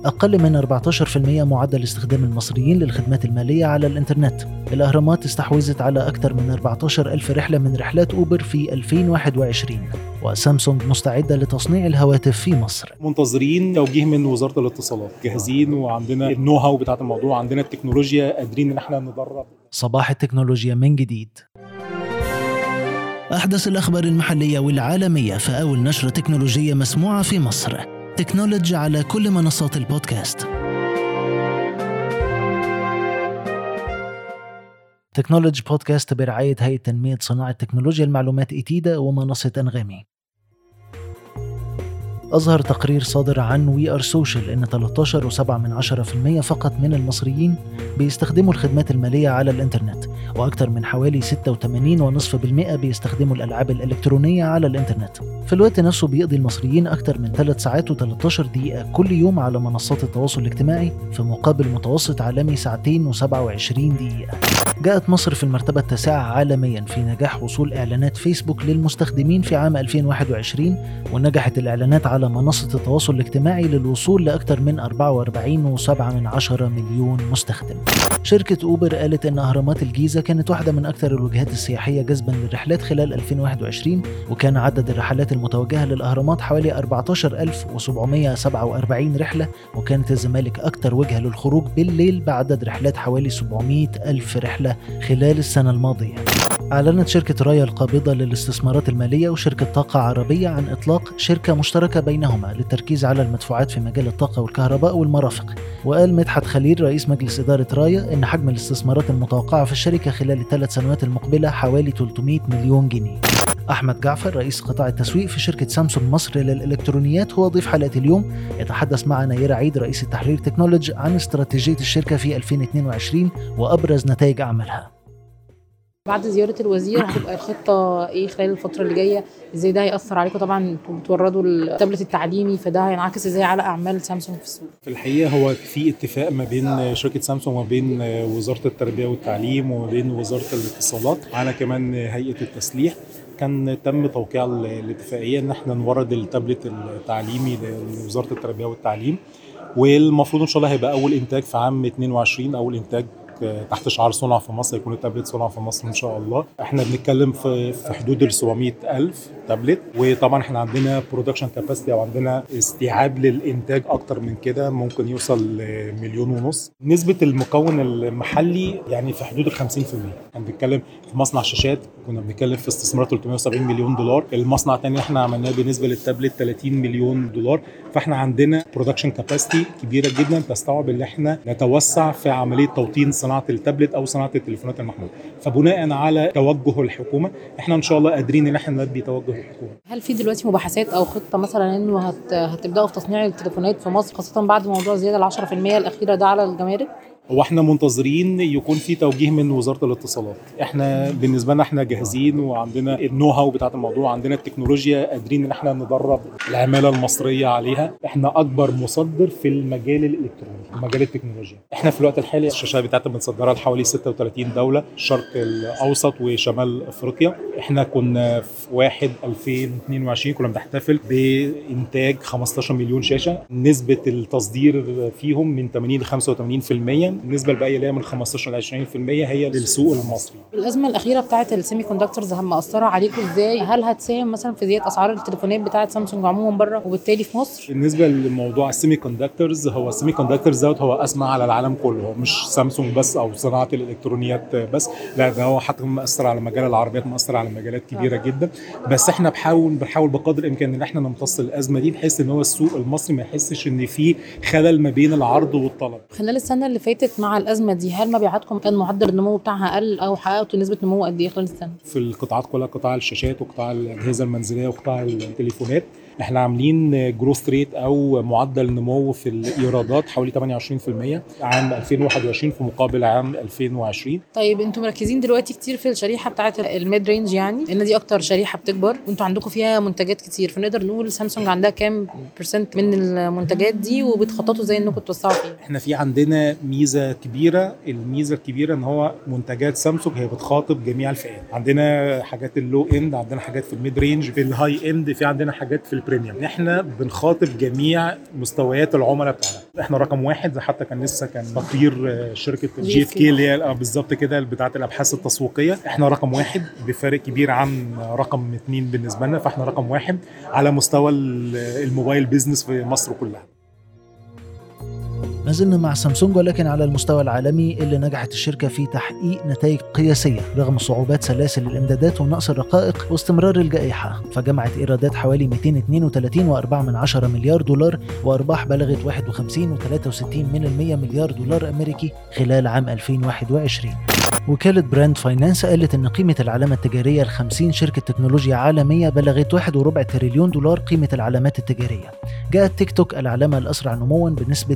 أقل من 14% معدل استخدام المصريين للخدمات المالية على الإنترنت الأهرامات استحوذت على أكثر من 14 ألف رحلة من رحلات أوبر في 2021 وسامسونج مستعدة لتصنيع الهواتف في مصر منتظرين توجيه من وزاره الاتصالات جاهزين وعندنا النو هاو بتاعه الموضوع عندنا التكنولوجيا قادرين ان احنا ندرب صباح التكنولوجيا من جديد أحدث الأخبار المحلية والعالمية في أول نشرة تكنولوجية مسموعة في مصر تكنولوجي على كل منصات البودكاست تكنولوجي بودكاست برعاية هيئة تنمية صناعة تكنولوجيا المعلومات إتيدا ومنصة أنغامي أظهر تقرير صادر عن وي ار سوشيال إن 13.7% فقط من المصريين بيستخدموا الخدمات المالية على الإنترنت وأكثر من حوالي 86.5% بيستخدموا الألعاب الإلكترونية على الإنترنت في الوقت نفسه بيقضي المصريين أكثر من 3 ساعات و13 دقيقة كل يوم على منصات التواصل الاجتماعي في مقابل متوسط عالمي ساعتين و27 دقيقة جاءت مصر في المرتبة التاسعة عالميا في نجاح وصول إعلانات فيسبوك للمستخدمين في عام 2021 ونجحت الإعلانات على منصة التواصل الاجتماعي للوصول لأكثر من 44.7 مليون مستخدم شركة أوبر قالت إن أهرامات الجيزة كانت واحدة من أكثر الوجهات السياحية جذبا للرحلات خلال 2021 وكان عدد الرحلات المتوجهة للأهرامات حوالي 14747 رحلة وكانت الزمالك أكثر وجهة للخروج بالليل بعدد رحلات حوالي 700 ألف رحلة خلال السنة الماضية أعلنت شركة رايا القابضة للاستثمارات المالية وشركة طاقة عربية عن إطلاق شركة مشتركة بينهما للتركيز على المدفوعات في مجال الطاقة والكهرباء والمرافق وقال مدحت خليل رئيس مجلس إدارة رايا إن حجم الاستثمارات المتوقعة في الشركة خلال الثلاث سنوات المقبلة حوالي 300 مليون جنيه أحمد جعفر رئيس قطاع التسويق في شركة سامسونج مصر للإلكترونيات هو ضيف حلقة اليوم يتحدث مع نيرة عيد رئيس التحرير تكنولوجي عن استراتيجية الشركة في 2022 وأبرز نتائج أعمالها بعد زيارة الوزير هتبقى الخطة ايه خلال الفترة اللي جاية ازاي ده هيأثر عليكم طبعا انتوا بتوردوا التابلت التعليمي فده هينعكس ازاي على اعمال سامسونج في السوق في الحقيقه هو في اتفاق ما بين شركه سامسونج وما بين وزاره التربيه والتعليم وما بين وزاره الاتصالات على كمان هيئه التسليح كان تم توقيع الاتفاقيه ان احنا نورد التابلت التعليمي لوزاره التربيه والتعليم والمفروض ان شاء الله هيبقى اول انتاج في عام 22 اول انتاج تحت شعار صنع في مصر يكون التابلت صنع في مصر ان شاء الله احنا بنتكلم في في حدود ال 700 الف تابلت وطبعا احنا عندنا برودكشن كاباسيتي او عندنا استيعاب للانتاج اكتر من كده ممكن يوصل لمليون ونص نسبه المكون المحلي يعني في حدود ال 50% احنا بنتكلم في مصنع شاشات كنا بنتكلم في استثمار 370 مليون دولار المصنع الثاني احنا عملناه بالنسبه للتابلت 30 مليون دولار فاحنا عندنا برودكشن كاباسيتي كبيره جدا تستوعب ان احنا نتوسع في عمليه توطين صناعه التابلت او صناعه التليفونات المحموله فبناء على توجه الحكومه احنا ان شاء الله قادرين ان احنا نلبي توجه الحكومه هل في دلوقتي مباحثات او خطة مثلا انه هت... هتبداوا في تصنيع التليفونات في مصر خاصة بعد موضوع زيادة ال 10% الأخيرة ده على الجمارك؟ هو احنا منتظرين يكون في توجيه من وزاره الاتصالات احنا بالنسبه لنا احنا جاهزين وعندنا النو هاو بتاعه الموضوع عندنا التكنولوجيا قادرين ان احنا ندرب العماله المصريه عليها احنا اكبر مصدر في المجال الالكتروني مجال التكنولوجيا احنا في الوقت الحالي الشاشات بتاعتنا بنصدرها لحوالي 36 دوله الشرق الاوسط وشمال افريقيا احنا كنا في 1 2022 كنا بنحتفل بانتاج 15 مليون شاشه نسبه التصدير فيهم من 80 ل 85% النسبه الباقيه اللي هي من 15 ل 20% هي للسوق المصري الأزمة الأخيرة بتاعة السيمي كوندكتورز مأثرة عليكم ازاي؟ هل هتساهم مثلا في زيادة أسعار التليفونات بتاعة سامسونج عموما بره وبالتالي في مصر؟ بالنسبه لموضوع السيمي كوندكتورز هو السيمي كوندكتورز دوت هو اسمى على العالم كله هو مش سامسونج بس او صناعه الالكترونيات بس لا ده هو حتى مأثر على مجال العربيات مأثر على مجالات كبيره جدا بس احنا بحاول بنحاول بقدر الامكان ان احنا نمتص الازمه دي بحيث ان هو السوق المصري ما يحسش ان في خلل ما بين العرض والطلب خلال السنة اللي فاتت مع الأزمة دي هل مبيعاتكم كان معدل النمو بتاعها أقل أو حققتوا نسبة نمو قد إيه خلال السنة؟ في القطاعات كلها قطاع الشاشات وقطاع الاجهزه المنزليه وقطاع التليفونات احنا عاملين جروث ريت او معدل نمو في الايرادات حوالي 28% عام 2021 في مقابل عام 2020 طيب انتوا مركزين دلوقتي كتير في الشريحه بتاعه الميد رينج يعني لان دي اكتر شريحه بتكبر وانتوا عندكم فيها منتجات كتير فنقدر نقول سامسونج عندها كام برسنت من المنتجات دي وبتخططوا ازاي انكم توسعوا فيها احنا في عندنا ميزه كبيره الميزه الكبيره ان هو منتجات سامسونج هي بتخاطب جميع الفئات عندنا حاجات اللو اند عندنا حاجات في الميد رينج في الهاي اند في عندنا حاجات في البريميوم احنا بنخاطب جميع مستويات العملاء بتاعنا احنا رقم واحد حتى كان لسه كان تقرير آه، شركه جي اف كي اللي هي آه، بالظبط كده بتاعه الابحاث التسويقيه احنا رقم واحد بفارق كبير عن رقم اثنين بالنسبه لنا فاحنا رقم واحد على مستوى ال- الموبايل بيزنس في مصر كلها ما زلنا مع سامسونج ولكن على المستوى العالمي اللي نجحت الشركة في تحقيق نتائج قياسية رغم صعوبات سلاسل الإمدادات ونقص الرقائق واستمرار الجائحة فجمعت إيرادات حوالي 232.4 مليار دولار وأرباح بلغت 51.63 من المية مليار دولار أمريكي خلال عام 2021 وكالة براند فاينانس قالت إن قيمة العلامة التجارية ل 50 شركة تكنولوجيا عالمية بلغت 1.4 تريليون دولار قيمة العلامات التجارية جاءت تيك توك العلامة الأسرع نموا بنسبة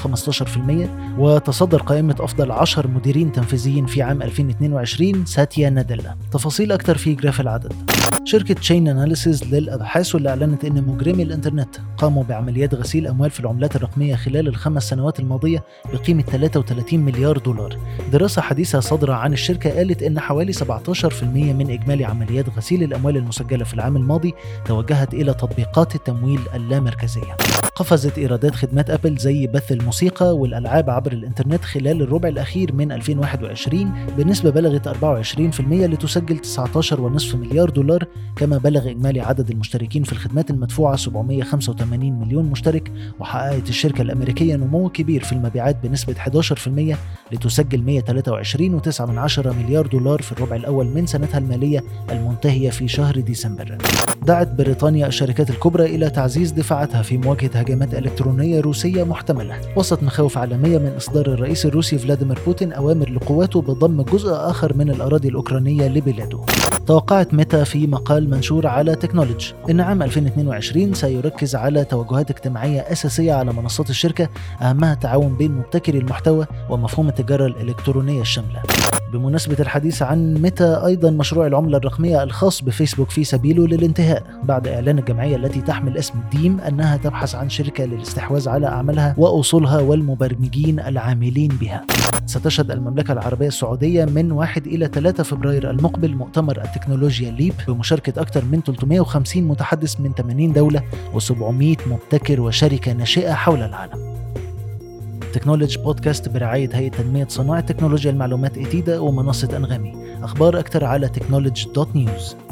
215% وتصدر قائمة أفضل 10 مديرين تنفيذيين في عام 2022 ساتيا ناديلا تفاصيل أكتر في جراف العدد شركة تشين أناليسيز للأبحاث واللي أعلنت أن مجرمي الإنترنت قاموا بعمليات غسيل أموال في العملات الرقمية خلال الخمس سنوات الماضية بقيمة 33 مليار دولار دراسة حديثة صادرة عن الشركة قالت أن حوالي 17% من إجمالي عمليات غسيل الأموال المسجلة في العام الماضي توجهت إلى تطبيقات التمويل اللامركزية قفزت إيرادات خدمات أبل زي بث الموسيقى والألعاب عبر الإنترنت خلال الربع الأخير من 2021 بنسبة بلغت 24% لتسجل 19.5 مليار دولار كما بلغ إجمالي عدد المشتركين في الخدمات المدفوعة 785 مليون مشترك وحققت الشركة الأمريكية نمو كبير في المبيعات بنسبة 11% لتسجل 123.9 مليار دولار في الربع الأول من سنتها المالية المنتهية في شهر ديسمبر دعت بريطانيا الشركات الكبرى إلى تعزيز دفاعاتها في مواجهة هجمات إلكترونية روسية محتملة وسط مخاوف عالمية من إصدار الرئيس الروسي فلاديمير بوتين أوامر لقواته بضم جزء آخر من الأراضي الأوكرانية لبلاده توقعت ميتا في مقال منشور على تكنولوجي إن عام 2022 سيركز على توجهات اجتماعية أساسية على منصات الشركة أهمها التعاون بين مبتكري المحتوى ومفهوم التجارة الإلكترونية الشاملة بمناسبة الحديث عن ميتا أيضا مشروع العملة الرقمية الخاص بفيسبوك في سبيله للانتهاء بعد إعلان الجمعية التي تحمل اسم ديم أنها تبحث عن شركة للاستحواذ على أعمالها وأصولها والمبرمجين العاملين بها ستشهد المملكة العربية السعودية من 1 إلى 3 فبراير المقبل مؤتمر التكنولوجيا ليب بمشاركة أكثر من 350 متحدث من 80 دولة و700 مبتكر وشركة ناشئة حول العالم تكنولوجي بودكاست برعاية هيئة تنمية صناعة تكنولوجيا المعلومات إتيدا ومنصة أنغامي أخبار أكثر على تكنولوجي دوت نيوز